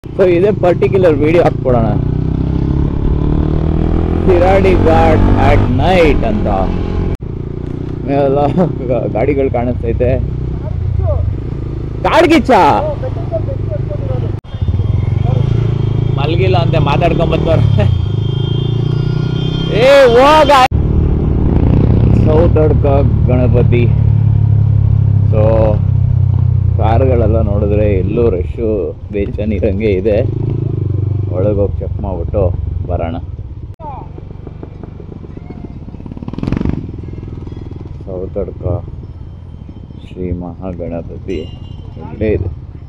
So ಇದೇ particular video ಹಾಕ್ಕೊಡೋಣ Shiradi Ghat at night ಅಂತ ಎಲ್ಲ ಗಾಡಿಗಳು ಕಾಣಿಸ್ತೈತೆ ಕಾಡ್ಗಿಚ್ಚ ಮಲ್ಗಿಲ್ಲ ಅಂತೆ ಮಾತಾಡ್ಕೊಂಡ್ ಬಂದವ್ರೆ ಏ ಹೋಗ ಸೌತಡ್ಕ ಗಣಪತಿ ಸೊ ಕಾರುಗಳೆಲ್ಲ ನೋಡಿದ್ರೆ ಎಲ್ಲೂ ರಶ್ಶು ಬೇಚನ್ ಇರಂಗೆ ಇದೆ ಒಳಗೋಗಿ ಚೆಕ್ ಮಾಡ್ಬಿಟ್ಟು ಬರೋಣ ಸೌತಡ್ಕ ಶ್ರೀ ಮಹಾಗಣಪತಿ ಇಲ್ಲೇ ಇದೆ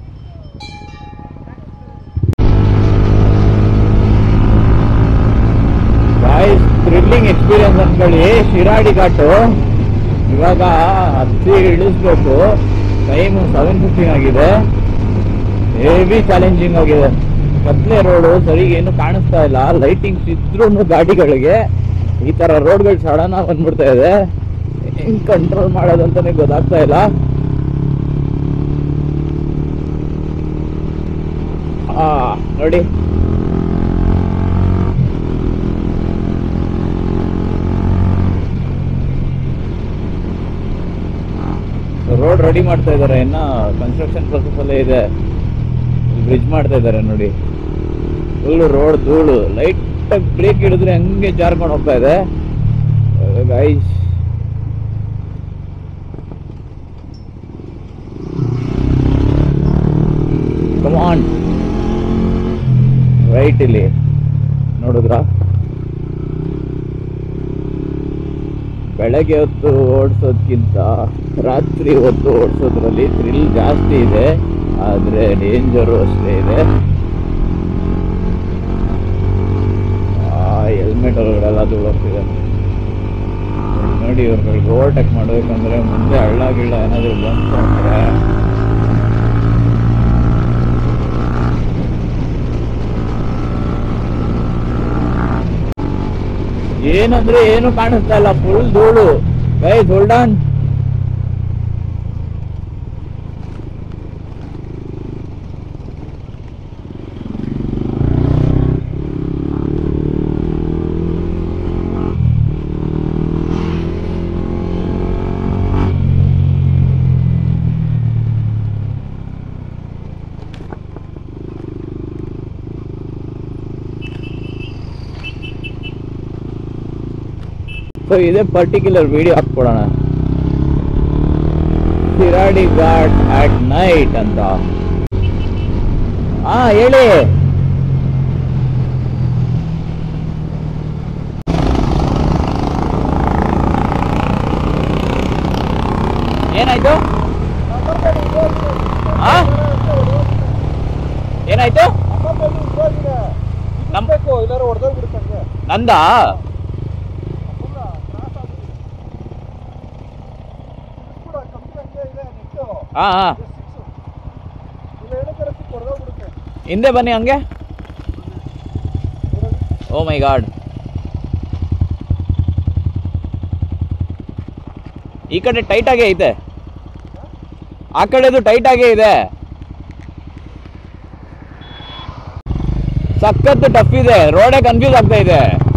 ಗಾಯ್ಸ್ ಥ್ರಿಲ್ಲಿಂಗ್ ಎಕ್ಸ್ಪೀರಿಯನ್ಸ್ ಅನ್ಕೊಳ್ಳಿ ಶಿರಾಡಿ ಘಾಟು ಇವಾಗ ಹತ್ತಿ ಇಳಿಸ್ಬೇಕು ಟೈಮ್ ಸೆವೆನ್ ಫಿಫ್ಟೀನ್ ಆಗಿದೆ ಹೆವಿ ಚಾಲೆಂಜಿಂಗ್ ಆಗಿದೆ ಕತ್ಲೆ ರೋಡು ಸರಿ ಏನು ಕಾಣಿಸ್ತಾ ಇಲ್ಲ ಲೈಟಿಂಗ್ಸ್ ಇದ್ರೂ ಗಾಡಿಗಳಿಗೆ ಈ ತರ ರೋಡ್ಗಳು ಸಡನ್ ಆಗಿ ಬಂದ್ಬಿಡ್ತಾ ಇದೆ ಹೆಂಗ್ ಕಂಟ್ರೋಲ್ ಮಾಡೋದಂತಾನೆ ಗೊತ್ತಾಗ್ತಾ ಇಲ್ಲ ಆ ನೋಡಿ ರೋಡ್ ರೆಡಿ ಮಾಡ್ತಾ ಇದ್ದಾರೆ ಇನ್ನ ಕನ್ಸ್ಟ್ರಕ್ಷನ್ ಪ್ರೊಸೆಸ್ ಅಲ್ಲೇ ಇದೆ ಬ್ರಿಡ್ಜ್ ಮಾಡ್ತಾ ಇದ್ದಾರೆ ನೋಡಿ ಫುಲ್ ರೋಡ್ ಧೂಳು ಲೈಟ್ ಬ್ರೇಕ್ ಹಿಡಿದ್ರೆ ಹಂಗೆ ಜಾರ್ಕೊಂಡು ಹೋಗ್ತಾ ಇದೆ ಗೈಸ್ ಕಮಾನ್ ರೈಟ್ ಇಲ್ಲಿ ನೋಡಿದ್ರಾ ಬೆಳಗ್ಗೆ ಹೊತ್ತು ಓಡಿಸೋದ್ಕಿಂತ ರಾತ್ರಿ ಹೊತ್ತು ಓಡಿಸೋದ್ರಲ್ಲಿ ಥ್ರಿಲ್ ಜಾಸ್ತಿ ಇದೆ ಆದರೆ ಡೇಂಜರು ಅಷ್ಟೇ ಇದೆ ಹೆಲ್ಮೆಟ್ ಒಳಗಡೆಲ್ಲ ಧೂಳೋಗ್ತಿದೆ ನೋಡಿ ಇವ್ರಿಗೆ ಓವರ್ಟೇಕ್ ಮಾಡ್ಬೇಕಂದ್ರೆ ಮುಂದೆ ಹಳ್ಳ ಗಿಳ್ಳ ಏನಾದರೂ ಬಂತು ಅಂದ್ರೆ ಏನಂದ್ರೆ ಏನು ಕಾಣಿಸ್ತಾ ಇಲ್ಲ ಫುಲ್ ಧೂಳು ಗೈಸ್ ಹೋಲ್ಡ್ ಆನ್ ಸೊ ಇದೇ ಪರ್ಟಿಕ್ಯುಲರ್ ವಿಡಿಯೋ ಹಾಕ್ಕೊಡೋಣ ಶಿರಾಡಿ ಘಾಟ್ ಅಟ್ ನೈಟ್ ಅಂತ ಹಾ ಹೇಳಿ ಏನಾಯ್ತು ಆ? ಏನಾಯ್ತು ನಮ್- ಎಲ್ಲರೂ ಹೊಡೆದೋಗ್ಬಿಡುತ್ತಂಗೆ ನಂದಾ ಕೂಡ ಕಂಪ್ನಿ ಹಂಗೆ ಇದೆ ನೆಟ್ಟು ಹಾ ಹಾ ಇಲ್ಲ ಏನಕ್ಕೆ ರಸ್ತೆ ಹೊಡೆದೋಗ್ಬಿಡುತ್ತೆ ಹಿಂದೆ ಬನ್ನಿ ಹಂಗೆ ಓ ಮೈ ಗಾಡ್ ಈ ಕಡೆ ಟೈಟ್ ಆಗೇ ಐತೆ ಆ ಕಡೆದು ಟೈಟ್ ಆಗೇ ಇದೆ ಸಖತ್ ಟಫ್ ಇದೆ ರೋಡೇ ಕನ್ಫ್ಯೂಸ್ ಆಗ್ತಾ ಇದೆ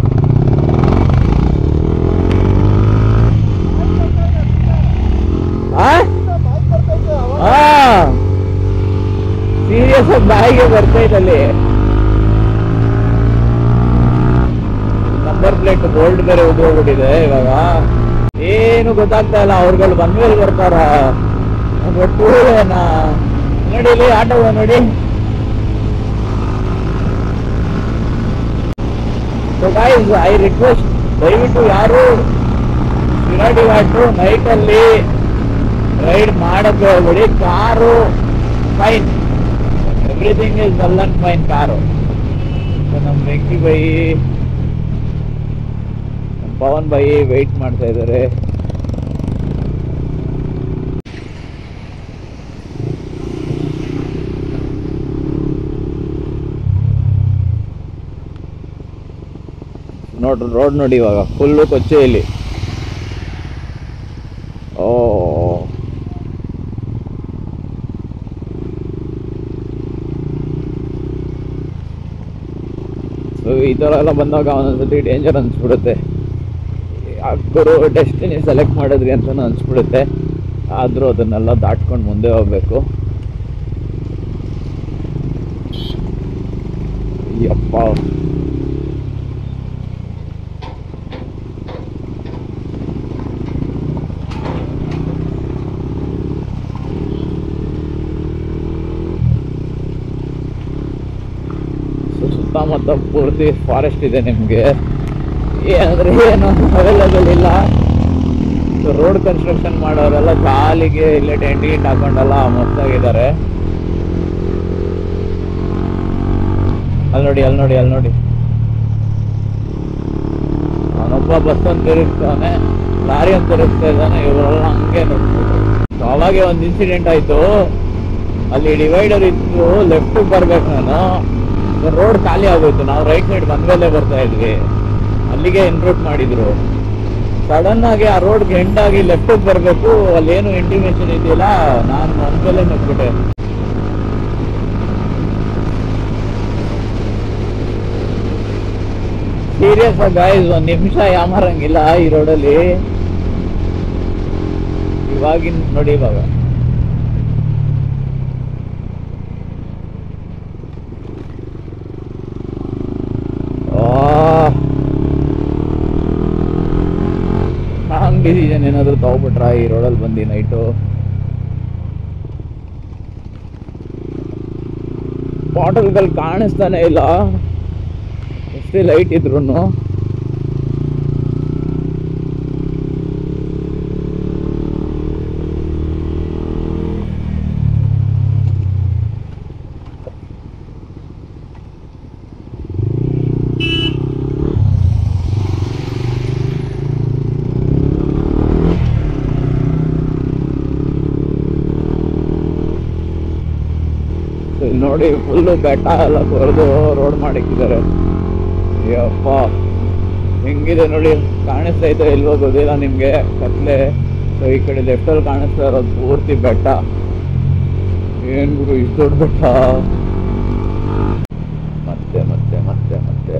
ಆ ಬಾಯ್ಕ್ ಬರ್ತೈತೆ ಅವಾಗ ಹಾ ಸೀರಿಯಸ್ ಆಗಿ ಬಾಯಿಗೆ ಬರ್ತೈತಲ್ಲಿ ನಂಬರ್ ಪ್ಲೇಟ್ ಬೋಲ್ಡ್ ಬೇರೆ ಉದ್ರೋಗ್ಬಿಟ್ಟಿದೆ ಇವಾಗ ಏನು ಗೊತ್ತಾಗ್ತಾ ಇಲ್ಲ ಅವ್ರುಗಳು ಬಂದ್ಮೇಲೆ ಬರ್ತಾರ ಒಟ್ಟು ಏನಾ ನೋಡಿ ಇಲ್ಲಿ ಆಟೋ ನೋಡಿ ಸೊ ಗೈಸ್ ಐ ರಿಕ್ವೆಸ್ಟ್ ದಯವಿಟ್ಟು ಯಾರು ಶಿರಾಡಿ ಘಾಟು ನೈಟಲ್ಲಿ ರೈಡ್ ಮಾಡಕ್ಕೆ ಹೋಗ್ಬೇಡಿ car fine everything is well and fine car ನಮ್ಮ ವೆಂಕಿ ಬೈ ನಮ್ಮ ಪವನ್ ಬೈ ವೆಯ್ಟ್ ಮಾಡ್ತಾ ಇದ್ದಾರೆ ನೋಡ್ರಿ ರೋಡ್ ನೋಡಿ ಇವಾಗ ಫುಲ್ಲು ಕೊಚ್ಚೆ ಇಲ್ಲಿ ಓ ಸೊ ಈ ಥರ ಎಲ್ಲ ಬಂದಾಗ ಒಂದೊಂದ್ಸತಿ ಡೇಂಜರ್ ಅನ್ಸ್ಬಿಡುತ್ತೆ ಯಾಕರು ಡೆಸ್ಟಿನಿ ಸೆಲೆಕ್ಟ್ ಮಾಡಿದ್ರಿ ಅಂತ ಅನ್ಸ್ಬಿಡುತ್ತೆ ಆದರೂ ಅದನ್ನೆಲ್ಲ ದಾಟ್ಕೊಂಡು ಮುಂದೆ ಹೋಗ್ಬೇಕು ಯಪ್ಪ ಸೊ ಸುತ್ತಮುತ್ತ ಪೂರ್ತಿ ಫಾರೆಸ್ಟ್ ಇದೆ ನಿಮಗೆ ಏನಂದ್ರೆ ಏನು ಅವೈಲೇಬಲ್ ಇಲ್ಲ ಸೊ ರೋಡ್ ಕನ್ಸ್ಟ್ರಕ್ಷನ್ ಮಾಡೋರೆಲ್ಲ ಕಾಲಿಗೆ ಇಲ್ಲೇ ಟೆಂಟ್ ಗಿಂಟ್ ಹಾಕೊಂಡೆಲ್ಲ ಮಸ್ತಾಗಿದ್ದಾರೆ ಅಲ್ಲಿ ನೋಡಿ ಅಲ್ಲಿ ನೋಡಿ ಅಲ್ಲಿ ನೋಡಿ ಅವನೊಬ್ಬ ಬಸ್ ಅಂತ ತಿರುಗಿಸ್ತಾನೆ ಲಾರಿ ಅಂತ ತಿರುಗಿಸ್ತಾ ಇದ್ದಾನೆ ಇವರೆಲ್ಲ ಹಂಗೆ ನೋಡ್ಬಿಟ್ರು ಸೊ ಅವಾಗೆ ಒಂದು ಇನ್ಸಿಡೆಂಟ್ ಆಯ್ತು ಅಲ್ಲಿ ಡಿವೈಡರ್ ಇತ್ತು ಲೆಫ್ಟ್ ಬರ್ಬೇಕು ನಾನು ರೋಡ್ ಖಾಲಿ ಆಗೋಯ್ತು ನಾವು ರೈಟ್ ಸೈಡ್ ಬಂದ್ಮೇಲೆ ಬರ್ತಾ ಇದ್ವಿ ಅಲ್ಲಿಗೆ ಎನ್ರೂಟ್ ಮಾಡಿದ್ರು ಸಡನ್ ಆಗಿ ಆ ರೋಡ್ ಎಂಡ್ ಆಗಿ ಲೆಫ್ಟ್ ಬರಬೇಕು ಅಲ್ಲೇನು ಇಂಟಿಮೇಷನ್ ಇದೆಯಲ್ಲ ನಾನು ಬಂದ್ಮೇಲೆ ನುಗ್ಬಿಟ್ಟೆ ಸೀರಿಯಸ್ ಗಾಯ್ಸ್ ಒಂದ್ ನಿಮಿಷ ಯಾಮಾರಂಗಿಲ್ಲ ಈ ರೋಡಲ್ಲಿ ಇವಾಗಿನ ನೋಡಿ ಇವಾಗ ರಾಂಗ್ ಡಿಸಿಷನ್ ಏನಾದ್ರು ತಗೊಬಿಟ್ರ ಈ ರೋಡಲ್ಲಿ ಬಂದು ನೈಟು ಬಾಟಲ್ಗಳು ಕಾಣಿಸ್ತಾನೆ ಇಲ್ಲ ಎಷ್ಟೇ ಲೈಟ್ ಇದ್ರು ಇಲ್ಲಿ ನೋಡಿ ಫುಲ್ಲು ಬೆಟ್ಟ ಎಲ್ಲ ಕೊರೆದು ರೋಡ್ ಮಾಡಿಕ್ಕಿದ್ದಾರೆ ಯಪ್ಪ ಹೆಂಗಿದೆ ನೋಡಿ ಕಾಣಿಸ್ತಾ ಐತೆ ಎಲ್ಲಿ ಹೋಗೋದಿಲ್ಲ ನಿಮಗೆ ಕತ್ಲೆ ಸೊ ಈ ಕಡೆ ಲೆಫ್ಟಲ್ಲಿ ಕಾಣಿಸ್ತಾ ಇರೋದು ಪೂರ್ತಿ ಬೆಟ್ಟ ಏನ್ ಗುರು ಇಷ್ಟು ದೊಡ್ಡ ಬೆಟ್ಟ ಮತ್ತೆ ಮತ್ತೆ ಮತ್ತೆ ಮತ್ತೆ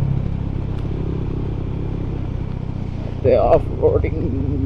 ಮತ್ತೆ ಆಫ್ ರೋಡಿಂಗ್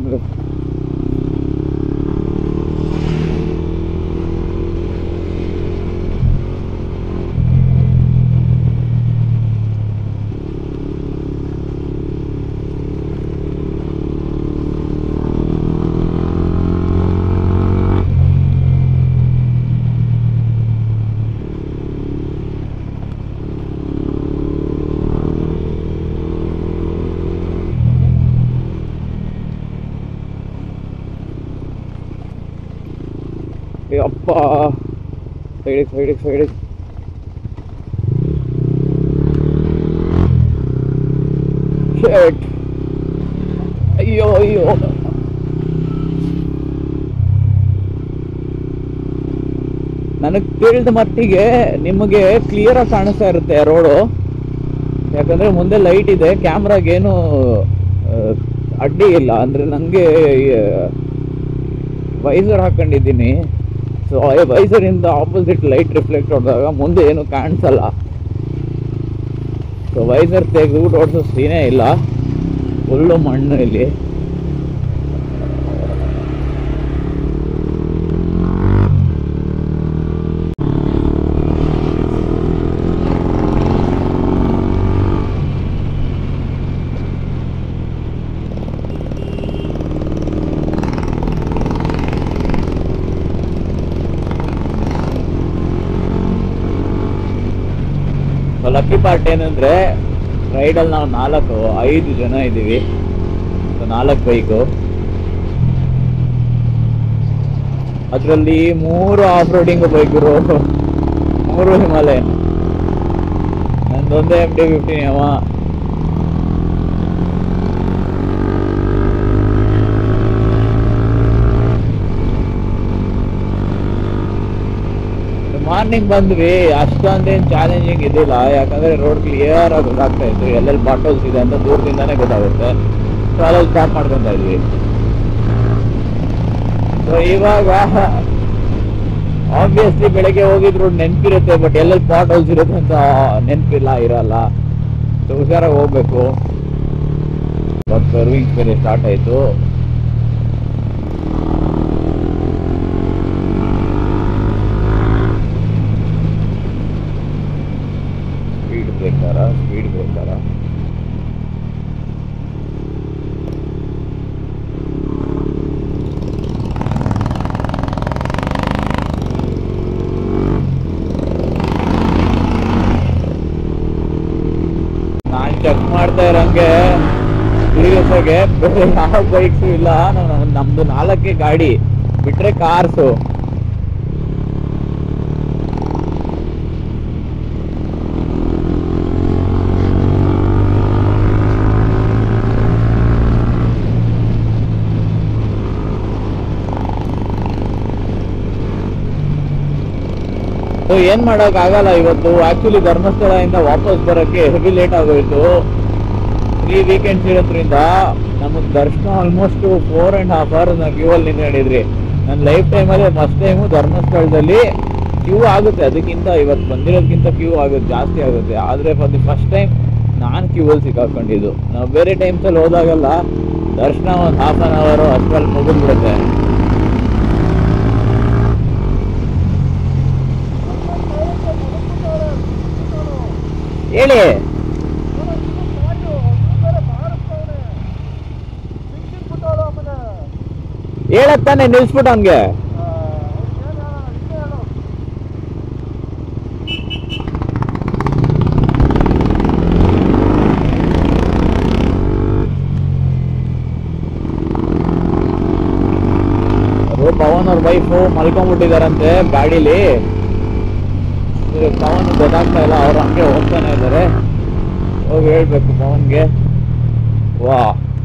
ಅಪ್ಪ ಸೈಡಿಗೆ ಸೈಡಿಗೆ ಸೈಡಿಗೆ ಶೇಟ್ ಅಯ್ಯೋ ಅಯ್ಯೋ ನನಗೆ ತಿಳಿದ ಮಟ್ಟಿಗೆ ನಿಮಗೆ ಕ್ಲಿಯರ್ ಆಗಿ ಕಾಣಿಸ್ತಾ ಇರುತ್ತೆ ರೋಡು ಯಾಕಂದ್ರೆ ಮುಂದೆ ಲೈಟ್ ಇದೆ ಕ್ಯಾಮ್ರಾಗೇನು ಅಡ್ಡಿ ಇಲ್ಲ ಅಂದ್ರೆ ನನಗೆ ವೈಸರ್ ಹಾಕೊಂಡಿದ್ದೀನಿ ಸೊ ವೈಸರ್ ಇಂದ ಆಪೋಸಿಟ್ ಲೈಟ್ ರಿಫ್ಲೆಕ್ಟ್ ಹೊಡೆದಾಗ ಮುಂದೆ ಏನು ಕಾಣಿಸಲ್ಲ ಸೊ ವೈಸರ್ ತೆಗೆದು ಓಡಿಸೋ ಸೀನೇ ಇಲ್ಲ ಫುಲ್ಲು ಮಣ್ಣು ಇಲ್ಲಿ ಲಕ್ಕಿ ಪಾರ್ಟ್ ಏನಂದ್ರೆ ರೈಡಲ್ಲಿ ನಾವು ನಾಲ್ಕು ಐದು ಜನ ಇದ್ದೀವಿ ಸೊ ನಾಲ್ಕು ಬೈಕು ಅದರಲ್ಲಿ ಮೂರು ಆಫ್ ರೋಡಿಂಗ್ ಬೈಕರು ಮೂರು ಹಿಮಾಲಯನ್ ನಂದೊಂದೇ ಎಮ್ ಡಿ ಫಿಫ್ಟೀನ್ ಅವ ಮಾರ್ನಿಂಗ್ ಬಂದ್ವಿ ಅಷ್ಟೊಂದೇನು ಚಾಲೆಂಜಿಂಗ್ ಇದಿಲ್ಲ ಯಾಕಂದ್ರೆ ರೋಡ್ ಕ್ಲಿಯರ್ ಆಗಿ ಗೊತ್ತಾಗ್ತಾ ಇತ್ತು ಎಲ್ಲೆಲ್ಲಿ ಬಾಟಲ್ಸ್ ಇದೆ ಅಂತ ದೂರದಿಂದಾನೇ ಗೊತ್ತಾಗುತ್ತೆ ಸೊ ಅಲ್ಲಲ್ಲಿ ಸ್ಟಾಪ್ ಮಾಡ್ಕೊಂತ ಇದ್ವಿ ಸೊ ಇವಾಗ ಆಬ್ವಿಯಸ್ಲಿ ಬೆಳಗ್ಗೆ ಹೋಗಿದ್ರು ನೆನಪಿರುತ್ತೆ ಬಟ್ ಎಲ್ಲೆಲ್ಲಿ ಪಾಟ್ ಹೋಲ್ಸ್ ಇರುತ್ತೆ ಅಂತ ನೆನಪಿಲ್ಲ ಇರಲ್ಲ ಸೊ ಹುಷಾರಾಗಿ ಹೋಗ್ಬೇಕು ಇವತ್ತು ಕರ್ವಿಂಗ್ಸ್ ಬೇರೆ ಸ್ಟಾರ್ಟ್ ಆಯ್ತು ಸ್ಪೀಡ್ ಬ್ರೇಕರ ಸ್ಪೀಡ್ ಬ್ರೇಕರ ನಾನ್ ಚೆಕ್ ಮಾಡ್ತಾ ಇರಂಗೆ ಸೀರಿಯಸ್ ಆಗಿ ಬೇರೆ ಯಾವ ಬೈಕ್ಸ್ ಇಲ್ಲ ನಾನು ನಮ್ದು ನಾಲ್ಕೇ ಗಾಡಿ ಬಿಟ್ರೆ ಕಾರ್ಸು ಸೊ ಏನ್ ಮಾಡಕ್ ಆಗಲ್ಲ ಇವತ್ತು ಆಕ್ಚುಲಿ ಧರ್ಮಸ್ಥಳದಿಂದ ವಾಪಸ್ ಬರಕ್ಕೆ ಹೆವಿ ಲೇಟ್ ಆಗೋಯ್ತು ತ್ರೀ ವೀಕೆಂಡ್ಸ್ ಇರೋದ್ರಿಂದ ನಮಗ್ ದರ್ಶನ almost four and half hour ನಾವು ಕ್ಯೂ ಅಲ್ಲಿ ನಿಂತ್ಕೊಂಡಿದ್ರಿ ನನ್ನ ಲೈಫ್ ಟೈಮಲ್ಲಿ ಫಸ್ಟ್ ಟೈಮು ಧರ್ಮಸ್ಥಳದಲ್ಲಿ ಕ್ಯೂ ಆಗುತ್ತೆ ಅದಕ್ಕಿಂತ ಇವತ್ತು ಬಂದಿರೋದಕ್ಕಿಂತ ಕ್ಯೂ ಆಗುತ್ತೆ ಜಾಸ್ತಿ ಆಗುತ್ತೆ ಆದ್ರೆ ಫಾರ್ ದಿ ಫಸ್ಟ್ ಟೈಮ್ ನಾನು ಕ್ಯೂ ಅಲ್ಲಿ ಸಿಕ್ಕಾಕೊಂಡಿದ್ದು ನಾವು ಬೇರೆ ಟೈಮ್ಸ್ ಅಲ್ಲಿ ಹೋದಾಗೆಲ್ಲ ದರ್ಶನ ಒಂದು ಹಾಫ್ ಅನ್ ಅವರು ಅಷ್ಟರಲ್ಲಿ ಮುಗಿದ್ಬಿಡುತ್ತೆ ಹೇಳಿ ಹೇಳತ್ತಾನೆ ನಿಲ್ಸ್ಬಿಟ್ಟು ಹಂಗೆ ಅವರು ಪವನ್ ಅವ್ರ ವೈಫು ಮಲ್ಕೊಂಡ್ಬಿಟ್ಟಿದಾರಂತೆ ಗಾಡೀಲಿ ಇದು ಪವನ್ ಗೊತ್ತಾಗ್ತಾ ಇಲ್ಲ ಅವ್ರು ಹಂಗೆ ಹೋಗ್ತಾನೆ ಇದ್ದಾರೆ ಹೋಗಿ ಹೇಳ್ಬೇಕು ಪವನ್ಗೆ ವಾ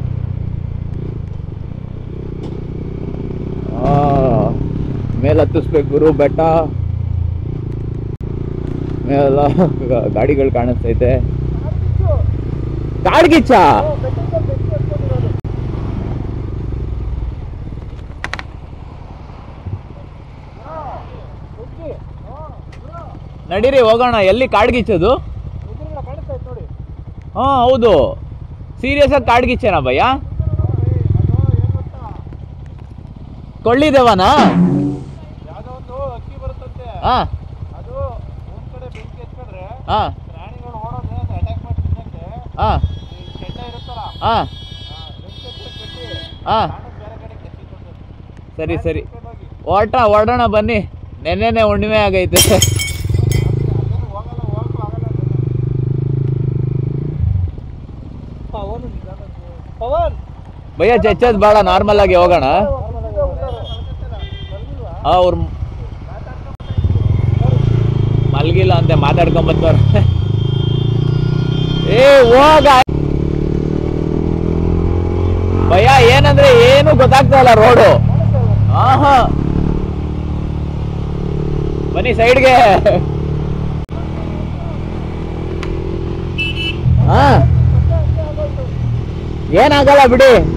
ಆ, ಮೇಲ್ ಹತ್ತಿಸ್ಬೇಕು ಗುರು ಬೆಟ್ಟ ಮೇಲೆಲ್ಲ ಗಾಡಿಗಳು ಕಾಣಿಸ್ತೈತೆ ಕಾಡ್ಗಿಚ್ಚ ನಡೀರಿ ಹೋಗೋಣ ಎಲ್ಲಿ ಕಾಡ್ಗಿಚ್ಚದು ನೋಡಿ ಹಾ ಹೌದು ಸೀರಿಯಸ್ ಆಗಿ ಕಾಡ್ಗಿಚ್ಚೇನಾ ಭಯ್ಯ ಅದು ಏನ್ ಗೊತ್ತಾ ಕೊಳ್ಳಿದೇವನಾ ಯಾವ್ದೋ ಒಂದು ಅಕ್ಕಿ ಬರುತ್ತಂತೆ ಹಾ ಅದು ಒಂದ್ ಕಡೆ ಬೆಂಕಿ ಹಚ್ಕೊಂಡ್ರೆ ಹಾ ಪ್ರಾಣಿಗಳು ಓಡೋದ್ರೆ ಅದು ಅಟ್ಯಾಕ್ ಮಾಡಿ ತಿನ್ನಕ್ಕೆ ಹಾ ಈ ಕೆಂಡ ಇರುತ್ತಲ್ಲ ಹಾ ಆ, ಬೆಂಕಿ ಹಚ್ಕೊಂಡ್ ಕಟ್ಟಿ ಹಾ ಪ್ರಾಣಕ್ ಬೇರೆ ಕಡೆ ಕೆತ್ತಿಕೊಂಡು ಸರಿ ಸರಿ ಹೋಗಿ ಓಟ ಓಡೋಣ ಬನ್ನಿ ನೆನ್ನೆನೆ ಹುಣ್ಣಿಮೆ ಆಗೈತೆ ಅಲ್ಲೇನು ಹೋಗಲ್ಲ ಹೋಗಕ್ಕೂ ಆಗಲ್ಲ ಪವನ್ ಪವನ್ ಭಯ್ಯ ಚಚ್ಚದ್ ಬೇಡ ನಾರ್ಮಲ್ ಆಗಿ ಹೋಗೋಣ ಅವ್ರು ಮಲ್ಗಿಲ್ಲ ಅಂತೆ ಮಾತಾಡ್ಕೊಂಡ್ ಬಂದವ್ರ ಏ ಹೋಗ ಭಯ್ಯ ಏನಂದ್ರೆ ಏನು ಗೊತ್ತಾಗ್ತಾ ಇಲ್ಲ ರೋಡು ಆಹಾ ಬನ್ನಿ ಸೈಡ್ಗೆ ಹಾ ಏನಾಗಲ್ಲ ಬಿಡಿ